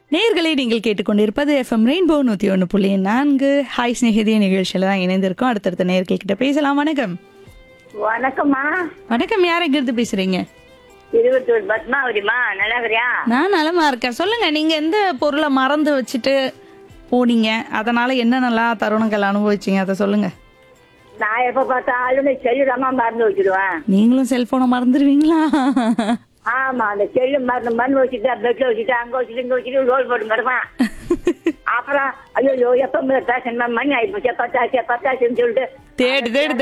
நேயர்களே நீங்கள் கேட்டுக்கொண்டிருப்பது எஃப்எம் ரெயின்போ நூற்றி ஒன்று புள்ளி நான்கு ஹாய் ஸ்நேகிதிய நிகழ்ச்சியில் தான் இணைந்திருக்கோம் அடுத்தடுத்த நேயர்கள் கிட்ட பேசலாம் வணக்கம் வணக்கம்மா வணக்கம் யார் எங்கிருந்து பேசுறீங்க திருவத்தூர் பத்மாவதிமா நல்லா இருக்கிறியா நான் நலமா இருக்கேன் சொல்லுங்க நீங்க எந்த பொருளை மறந்து வச்சுட்டு போனீங்க அதனால என்னென்னலாம் தருணங்கள் அனுபவிச்சீங்க அதை சொல்லுங்க நான் எப்ப பார்த்தாலும் செல்லுதாம்மா மறந்து வச்சிருவேன் நீங்களும் செல்போனை மறந்துடுவீங்களா ஆமா அந்த செல்லு மறந்து மறந்து வச்சுட்டு பெட்ல வச்சுட்டு அங்க வச்சுட்டு இங்க வச்சுட்டு ரோல் போட்டு கிடப்பான் அப்புறம் ஐயோ எப்ப பேசணுமா மணி ஆயிப்போச்சு பத்தாச்சு பத்தாச்சுன்னு சொல்லிட்டு தேடி தேடி